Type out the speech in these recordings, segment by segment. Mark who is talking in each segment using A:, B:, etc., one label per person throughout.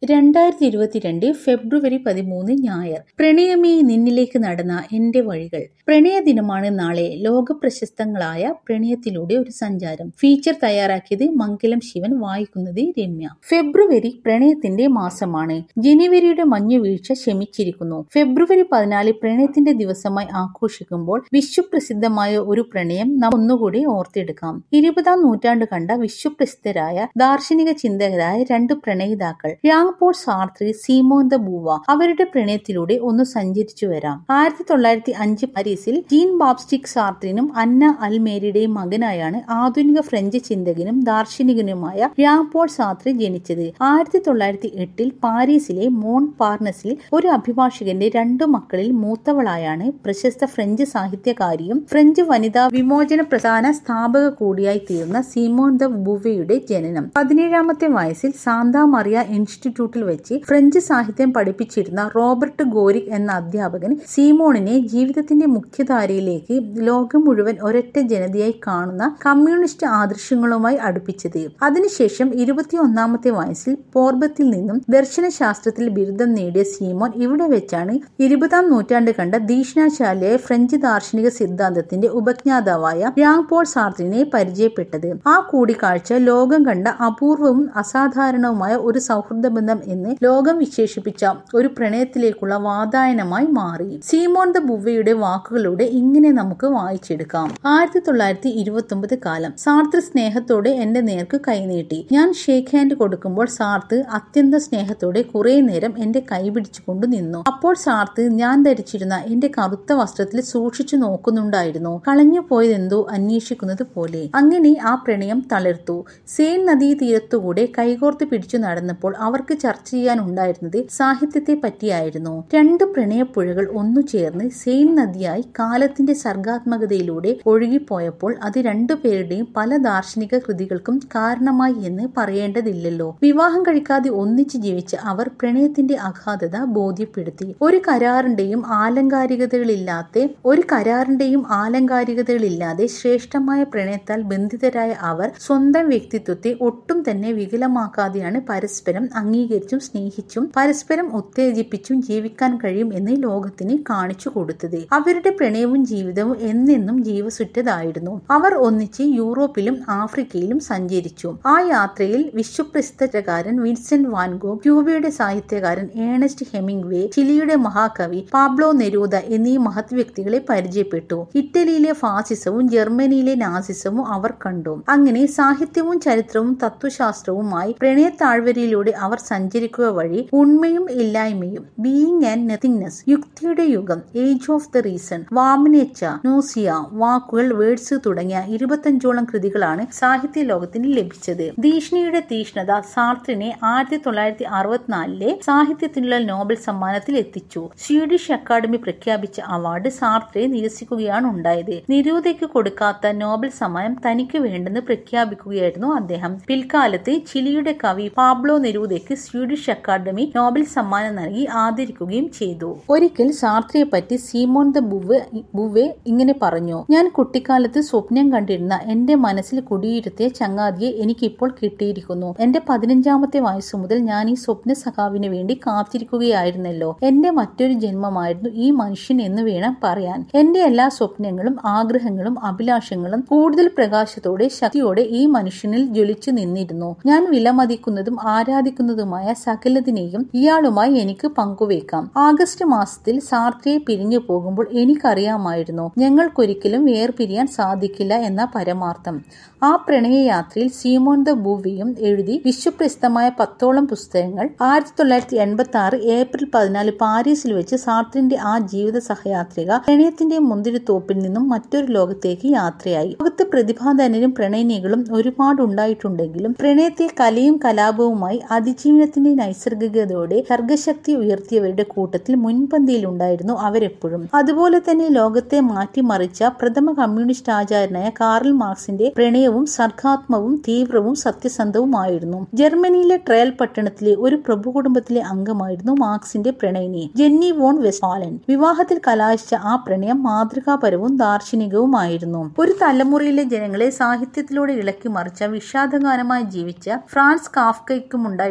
A: രണ്ടായിരത്തി ഇരുപത്തിരണ്ട് ഫെബ്രുവരി പതിമൂന്ന് ഞായർ പ്രണയമേ നിന്നിലേക്ക് നടന്ന എന്റെ വഴികൾ പ്രണയ ദിനമാണ് നാളെ ലോക പ്രശസ്തങ്ങളായ പ്രണയത്തിലൂടെ ഒരു സഞ്ചാരം ഫീച്ചർ തയ്യാറാക്കിയത് മംഗലം ശിവൻ വായിക്കുന്നത് രമ്യ ഫെബ്രുവരി പ്രണയത്തിന്റെ മാസമാണ് ജനുവരിയുടെ മഞ്ഞുവീഴ്ച ശമിച്ചിരിക്കുന്നു ഫെബ്രുവരി പതിനാല് പ്രണയത്തിന്റെ ദിവസമായി ആഘോഷിക്കുമ്പോൾ വിശ്വപ്രസിദ്ധമായ ഒരു പ്രണയം നാം ഒന്നുകൂടി ഓർത്തെടുക്കാം ഇരുപതാം നൂറ്റാണ്ട് കണ്ട വിശ്വപ്രസിദ്ധരായ ദാർശനിക ചിന്തകരായ രണ്ട് പ്രണയിതാക്കൾ Jean Paul Sartre Simone de Beauvoir അവരുടെ പ്രണയത്തിലൂടെ ഒന്ന് സഞ്ചരിച്ചു വരാം ആയിരത്തി തൊള്ളായിരത്തി അഞ്ച് പാരീസിൽ ജീൻ ബാബ്സ്റ്റിക് സാർത്രിനും അന്ന അൽമേരിയുടെയും മകനായാണ് ആധുനിക ഫ്രഞ്ച് ചിന്തകനും ദാർശനികനുമായ യാങ് പോൾ സാർത്രി ജനിച്ചത് ആയിരത്തി തൊള്ളായിരത്തി എട്ടിൽ പാരീസിലെ മോൺ പാർനസിൽ ഒരു അഭിഭാഷകന്റെ രണ്ടു മക്കളിൽ മൂത്തവളായാണ് പ്രശസ്ത ഫ്രഞ്ച് സാഹിത്യകാരിയും ഫ്രഞ്ച് വനിതാ വിമോചന പ്രധാന സ്ഥാപക കൂടിയായി തീർന്ന സീമോൻ ദ ബുവയുടെ ജനനം പതിനേഴാമത്തെ വയസ്സിൽ സാന്താ മറിയ ഇൻസ്റ്റിറ്റ്യൂട്ടിൽ വെച്ച് ഫ്രഞ്ച് സാഹിത്യം പഠിപ്പിച്ചിരുന്ന റോബർട്ട് ഗോരിക് എന്ന അധ്യാപകൻ സീമോണിനെ ജീവിതത്തിന്റെ മുഖ്യധാരയിലേക്ക് ലോകം മുഴുവൻ ഒരൊറ്റ ജനതയായി കാണുന്ന കമ്മ്യൂണിസ്റ്റ് ആദർശങ്ങളുമായി അടുപ്പിച്ചത് അതിനുശേഷം ഇരുപത്തിയൊന്നാമത്തെ വയസ്സിൽ പോർബത്തിൽ നിന്നും ദർശനശാസ്ത്രത്തിൽ ബിരുദം നേടിയ സീമോൻ ഇവിടെ വെച്ചാണ് ഇരുപതാം നൂറ്റാണ്ട് കണ്ട ദീക്ഷണാശാലിയായ ഫ്രഞ്ച് ദാർശനിക സിദ്ധാന്തത്തിന്റെ ഉപജ്ഞാതാവായ യാങ് പോൾ സാർത്തിനെ പരിചയപ്പെട്ടത് ആ കൂടിക്കാഴ്ച ലോകം കണ്ട അപൂർവവും അസാധാരണവുമായ ഒരു സൗഹൃദ ബന്ധം എന്ന് ലോകം വിശേഷിപ്പിച്ച ഒരു പ്രണയത്തിലേക്കുള്ള വാതായനമായി മാറി സീമോൺ ദ ബുവയുടെ വാക്കുകളിലൂടെ ഇങ്ങനെ നമുക്ക് വായിച്ചെടുക്കാം ആയിരത്തി തൊള്ളായിരത്തി ഇരുപത്തി ഒമ്പത് കാലം സാർത്ത് സ്നേഹത്തോടെ എന്റെ നേർക്ക് കൈനീട്ടി ഞാൻ ഷേക്ക് ഹാൻഡ് കൊടുക്കുമ്പോൾ സാർത്ത് അത്യന്ത സ്നേഹത്തോടെ കുറെ നേരം എന്റെ കൈ പിടിച്ചുകൊണ്ട് നിന്നു അപ്പോൾ സാർത്ത് ഞാൻ ധരിച്ചിരുന്ന എന്റെ കറുത്ത വസ്ത്രത്തിൽ സൂക്ഷിച്ചു നോക്കുന്നുണ്ടായിരുന്നു കളഞ്ഞു പോയതെന്തോ അന്വേഷിക്കുന്നത് പോലെ അങ്ങനെ ആ പ്രണയം തളിർത്തു സെയിൻ നദീ തീരത്തുകൂടെ കൈകോർത്ത് പിടിച്ചു നടന്നപ്പോൾ അവർക്ക് ചർച്ച ചെയ്യാനുണ്ടായിരുന്നത് സാഹിത്യത്തെ പറ്റിയായിരുന്നു രണ്ട് പ്രണയപ്പുഴകൾ ഒന്നു ചേർന്ന് സെയിൻ നദിയായി കാലത്തിന്റെ സർഗാത്മകതയിലൂടെ ഒഴുകിപ്പോയപ്പോൾ അത് രണ്ടുപേരുടെയും പല ദാർശനിക കൃതികൾക്കും കാരണമായി എന്ന് പറയേണ്ടതില്ലല്ലോ വിവാഹം കഴിക്കാതെ ഒന്നിച്ചു ജീവിച്ച അവർ പ്രണയത്തിന്റെ അഗാധത ബോധ്യപ്പെടുത്തി ഒരു കരാറിന്റെയും ആലങ്കാരികതകളില്ലാത്ത ഒരു കരാറിന്റെയും ആലങ്കാരികതകളില്ലാതെ ശ്രേഷ്ഠമായ പ്രണയത്താൽ ബന്ധിതരായ അവർ സ്വന്തം വ്യക്തിത്വത്തെ ഒട്ടും തന്നെ വികലമാക്കാതെയാണ് പരസ്പരം അംഗീകരിച്ചും സ്നേഹിച്ചും പരസ്പരം ഉത്തേജിപ്പിച്ചും ജീവിക്കാൻ കഴിയും എന്ന് ലോകത്തിന് കാണിച്ചു കൊടുത്തത് അവരുടെ പ്രണയവും ജീവിതവും എന്നെന്നും ജീവസുറ്റതായിരുന്നു അവർ ഒന്നിച്ച് യൂറോപ്പിലും ആഫ്രിക്കയിലും സഞ്ചരിച്ചു ആ യാത്രയിൽ വിശ്വപ്രസിദ്ധകാരൻ വിൻസെന്റ് വാൻഗോ ക്യൂബയുടെ സാഹിത്യകാരൻ ഏണസ്റ്റ് ഹെമിംഗ്വേ ചിലിയുടെ മഹാകവി പാബ്ലോ നെരൂദ എന്നീ മഹത് വ്യക്തികളെ പരിചയപ്പെട്ടു ഇറ്റലിയിലെ ഫാസിസവും ജർമ്മനിയിലെ നാസിസവും അവർ കണ്ടു അങ്ങനെ സാഹിത്യവും ചരിത്രവും തത്വശാസ്ത്രവുമായി പ്രണയ താഴ്വരയിലൂടെ അവർ സഞ്ചരിക്കുക വഴി ഉണ്മയും ഇല്ലായ്മയും ബീയിങ് ആൻഡ് നത്തിങ്നെസ് യുക്തിയുടെ യുഗം ഏജ് ഓഫ് ദ റീസൺ വാമനേച്ച നോസിയ വാക്കുകൾ വേർഡ്സ് തുടങ്ങിയ ഇരുപത്തഞ്ചോളം കൃതികളാണ് സാഹിത്യ ലോകത്തിന് ലഭിച്ചത് തീഷ്ണയുടെ തീഷ്ണത സാർത്തിനെ ആയിരത്തി തൊള്ളായിരത്തി അറുപത്തിനാലിലെ സാഹിത്യത്തിനുള്ള നോബൽ സമ്മാനത്തിൽ എത്തിച്ചു സ്വീഡിഷ് അക്കാദമി പ്രഖ്യാപിച്ച അവാർഡ് സാർത്തിനെ നിരസിക്കുകയാണ് ഉണ്ടായത് നിരൂതയ്ക്ക് കൊടുക്കാത്ത നോബൽ സമ്മാനം തനിക്ക് വേണ്ടെന്ന് പ്രഖ്യാപിക്കുകയായിരുന്നു അദ്ദേഹം പിൽക്കാലത്ത് ചിലിയുടെ കവി പാബ്ലോ നെരൂദയ്ക്ക് സ്വീഡിഷ് അക്കാദമി നോബൽ സമ്മാനം നൽകി ആദരിക്കുകയും ചെയ്തു ഒരിക്കൽ സാർത്രയെ പറ്റി സീമോൺ ദ ബുവെ ബുവെ ഇങ്ങനെ പറഞ്ഞു ഞാൻ കുട്ടിക്കാലത്ത് സ്വപ്നം കണ്ടിരുന്ന എന്റെ മനസ്സിൽ കുടിയിരുത്തിയ ചങ്ങാതിയെ എനിക്കിപ്പോൾ കിട്ടിയിരിക്കുന്നു എന്റെ പതിനഞ്ചാമത്തെ വയസ്സു മുതൽ ഞാൻ ഈ സ്വപ്ന സഖാവിന് വേണ്ടി കാത്തിരിക്കുകയായിരുന്നല്ലോ എന്റെ മറ്റൊരു ജന്മമായിരുന്നു ഈ മനുഷ്യൻ എന്ന് വേണം പറയാൻ എന്റെ എല്ലാ സ്വപ്നങ്ങളും ആഗ്രഹങ്ങളും അഭിലാഷങ്ങളും കൂടുതൽ പ്രകാശത്തോടെ ശക്തിയോടെ ഈ മനുഷ്യനിൽ ജ്വലിച്ചു നിന്നിരുന്നു ഞാൻ വിലമതിക്കുന്നതും ആരാധിക്കുന്നതുമായ സകലതിനെയും ഇയാളുമായി എനിക്ക് പങ്കുവയ്ക്കാം ആഗസ്റ്റ് മാസത്തിൽ സാർത്രയെ പിരിഞ്ഞു പോകുമ്പോൾ എനിക്കറിയാമായിരുന്നു ഞങ്ങൾക്കൊരിക്കലും വേർപിരിയാൻ സാധിക്കില്ല എന്ന പരമാർത്ഥം ആ പ്രണയയാത്രയിൽ സീമോൺ ദ ബൂവിയും എഴുതി വിശ്വപ്രസിദ്ധമായ പത്തോളം പുസ്തകങ്ങൾ ആയിരത്തി തൊള്ളായിരത്തി എൺപത്തി ആറ് ഏപ്രിൽ പതിനാല് പാരീസിൽ വെച്ച് സാർട്ടിന്റെ ആ ജീവിത സഹയാത്രിക പ്രണയത്തിന്റെ മുന്തിരിത്തോപ്പിൽ നിന്നും മറ്റൊരു ലോകത്തേക്ക് യാത്രയായി ലോകത്ത് പ്രതിഭാധനരും പ്രണയിനികളും ഒരുപാട് ഉണ്ടായിട്ടുണ്ടെങ്കിലും പ്രണയത്തെ കലയും കലാപവുമായി അതിജീവനത്തിന്റെ നൈസർഗികതയോടെ സർഗശക്തി ഉയർത്തിയവരുടെ കൂട്ടത്തിൽ മുൻപന്തിയിലുണ്ടായിരുന്നു അവരെപ്പോഴും അതുപോലെ തന്നെ ലോകത്തെ മാറ്റിമറിച്ച പ്രഥമ കമ്മ്യൂണിസ്റ്റ് ആചാരനായ കാറൽ മാർക്സിന്റെ പ്രണയവും സർഗാത്മവും തീവ്രവും സത്യസന്ധവുമായിരുന്നു ജർമ്മനിയിലെ ട്രയൽ പട്ടണത്തിലെ ഒരു പ്രഭു കുടുംബത്തിലെ അംഗമായിരുന്നു മാർക്സിന്റെ പ്രണയിനി ജെന്നി വോൺ വെസ്റ്റ്ഫാലൻ വിവാഹത്തിൽ കലാശിച്ച ആ പ്രണയം മാതൃകാപരവും ദാർശനികവുമായിരുന്നു ഒരു തലമുറയിലെ ജനങ്ങളെ സാഹിത്യത്തിലൂടെ ഇളക്കി മറിച്ച വിഷാദഗാനമായി ജീവിച്ച ഫ്രാൻസ് കാഫ്കയ്ക്കുമുണ്ടായിരുന്നു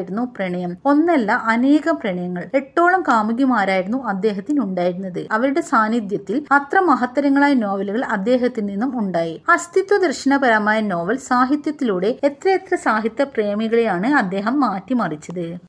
A: പ്രണയം ഒന്നല്ല അനേകം പ്രണയങ്ങൾ എട്ടോളം കാമുകിമാരായിരുന്നു അദ്ദേഹത്തിന് ഉണ്ടായിരുന്നത് അവരുടെ സാന്നിധ്യത്തിൽ അത്ര മഹത്തരങ്ങളായ നോവലുകൾ അദ്ദേഹത്തിൽ നിന്നും ഉണ്ടായി അസ്തിത്വ ദർശനപരമായ നോവൽ സാഹിത്യത്തിലൂടെ എത്രയെത്ര സാഹിത്യ പ്രേമികളെയാണ് അദ്ദേഹം മാറ്റിമറിച്ചത്